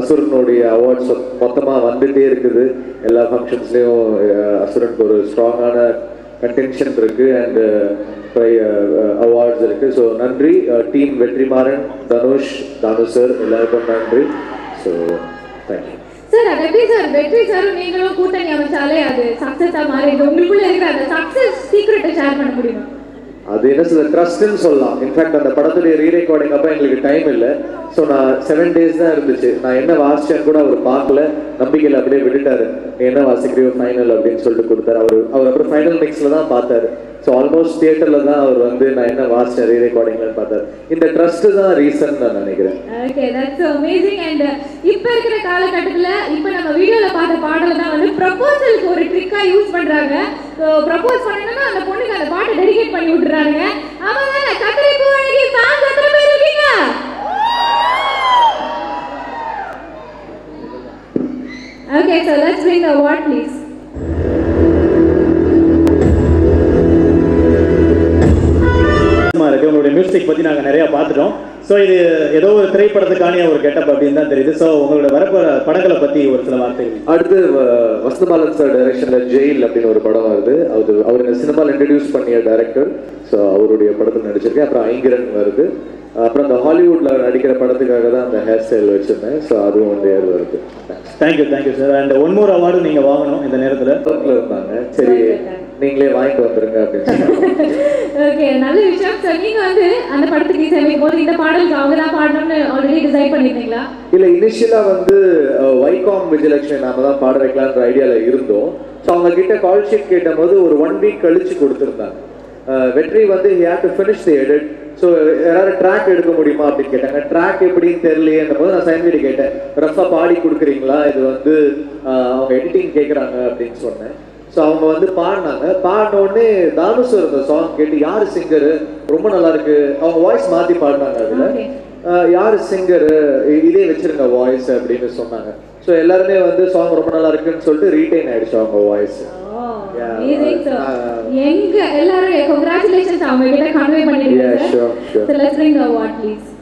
அசுரனுடைய awards மொத்தமாக வந்துட்டே இருக்குது எல்லா ஃபங்க்ஷன்ஸ்லேயும் அசுரனுக்கு ஒரு ஸ்ட்ராங்கான கண்டென்ஷன் இருக்கு அண்ட் அவார்ட்ஸ் இருக்கு ஸோ நன்றி டீம் வெற்றிமாறன் தனுஷ் தானு சார் எல்லாருக்கும் நன்றி ஸோ தேங்க்யூ சார் அது எப்படி சார் வெற்றி சார் நீங்களும் கூட்டணி அமைச்சாலே அது சக்சஸா மாறிடுது உங்களுக்குள்ள இருக்கிற அந்த சக்சஸ் சீக்ரெட்டை ஷேர் பண்ண முடியுமா அது என்ன சொல்ல ட்ரஸ்ட்னு சொல்லலாம் இன்ஃபேக்ட் அந்த படத்துடைய ரீ ரெக்கார்டிங் அப்போ எங்களுக்கு டைம் இல்லை ஸோ நான் செவன் டேஸ் தான் இருந்துச்சு நான் என்ன வாசிச்சேன்னு கூட அவர் பார்க்கல நம்பிக்கையில் அப்படியே விட்டுட்டாரு நீ என்ன வாசிக்கிறியோ ஃபைனல் அப்படின்னு சொல்லிட்டு கொடுத்தாரு அவர் அவர் அப்புறம் ஃபைனல் மிக்ஸில் தான் பார்த்தாரு ஸோ ஆல்மோஸ்ட் தியேட்டரில் தான் அவர் வந்து நான் என்ன வாசிச்சேன் ரீ ரெக்கார்டிங்லன்னு பார்த்தாரு இந்த ட்ரஸ்ட் தான் ரீசன் நான் நினைக்கிறேன் ஓகே தட்ஸ் அமேசிங் அண்ட் இப்போ இருக்கிற காலகட்டத்தில் இப்போ நம்ம வீடியோவில் பார்த்த பாடல் தான் வந்து ப்ரப்போசலுக்கு ஒரு ட்ரிக்காக யூஸ் பண்ணுறாங்க ஸோ ப்ரப்போஸ் பண்ணணும்னா அந்த பொண்ணுக்கு அந்த பாட்டை டெடிகேட் பண்ணி விட்டுறாங்க ஆமாம் தானே கத்திரி பூ அழகி ஃபேன்ஸ் எத்தனை பேர் இருக்கீங்க okay so let's bring the award please சந்தோஷமா இருக்கு உங்களுடைய மியூசிக் பத்தி நாங்க நிறைய பார்த்துட்டோம் ஸோ இது ஏதோ ஒரு திரைப்படத்துக்கான ஒரு கெட்டப் அப்படின்னு தான் தெரியுது ஸோ உங்களோட வரப்போற படங்களை பத்தி ஒரு சில வார்த்தைகள் அடுத்து வ- வசந்தபாலன் சார் டைரக்ஷன்ல ஜெயில் அப்படின்னு ஒரு படம் வருது அது அவர் இந்த சினிமாவில் இன்ட்ரடியூஸ் பண்ணிய டைரக்டர் ஸோ அவருடைய படத்தில் நடிச்சிருக்கேன் அப்புறம் ஐங்கிரன் வருது அப்புறம் இந்த ஹாலிவுட்ல நடிக்கிற படத்துக்காக தான் அந்த ஹேர் ஸ்டைல் வச்சிருந்தேன் ஸோ அதுவும் வந்து ஏர் வருது thank you thank you sir and one more award நீங்க வாங்கணும் இந்த நேரத்துல ஒர்க்ல இருந்தாங்க சரி நீங்களே வாங்கிட்டு வந்துருங்க அப்படின்னு சொன்னாங்க ஓகே நல்ல விஷயம் சார் நீங்க வந்து அந்த படத்துக்கு இசையமைக்கும் போது இந்த பாடலுக்கு அவங்க தான் பாடணும்னு ஆல்ரெடி டிசைட் பண்ணிருந்தீங்களா இல்ல இனிஷியலா வந்து அஹ், வைகாம் விஜயலட்சுமி நாம தான் பாட வைக்கலான்ற ஐடியால இருந்தோம் ஸோ அவங்க கிட்ட கால் ஷீட் கேட்டபோது ஒரு ஒன் வீக் கழிச்சு கொடுத்துருந்தாங்க அஹ், வெற்றி வந்து had to finish the edit so யாராவது ட்ராக் எடுக்க முடியுமா அப்படின்னு கேட்டாங்க ட்ராக் எப்படின்னு தெரியலையேன்ற போது நான் சைன்வீடி கேட்டேன் ரஃபா பாடி கொடுக்குறீங்களா இது வந்து அஹ், அவங்க எடிட்டிங் கேட்குறாங்க அப்படின்னு சொன்னேன் ஸோ அவங்க வந்து பாடினாங்க பாடின உடனே தானுஸ் இந்த சாங் கேட்டு யார் சிங்கரு ரொம்ப நல்லா இருக்கு அவங்க வாய்ஸ் மாற்றி பாடினாங்க அதில் Okay. ஆஹ் யார் சிங்கர் இதே வச்சிருங்க வாய்ஸ் அப்படின்னு சொன்னாங்க ஸோ எல்லாருமே வந்து சாங் ரொம்ப நல்லா இருக்குன்னு சொல்லிட்டு ரீட்டைன் ஆயிடுச்சு அவங்க voice Yeah, Amazing, sir. uh, எங்க எல்லாரும் கங்க்ராச்சுலேஷன்ஸ் அவங்க கிட்ட கன்வே Yeah, பண்ணிருக்கீங்க sure, sure. So let's bring the award please.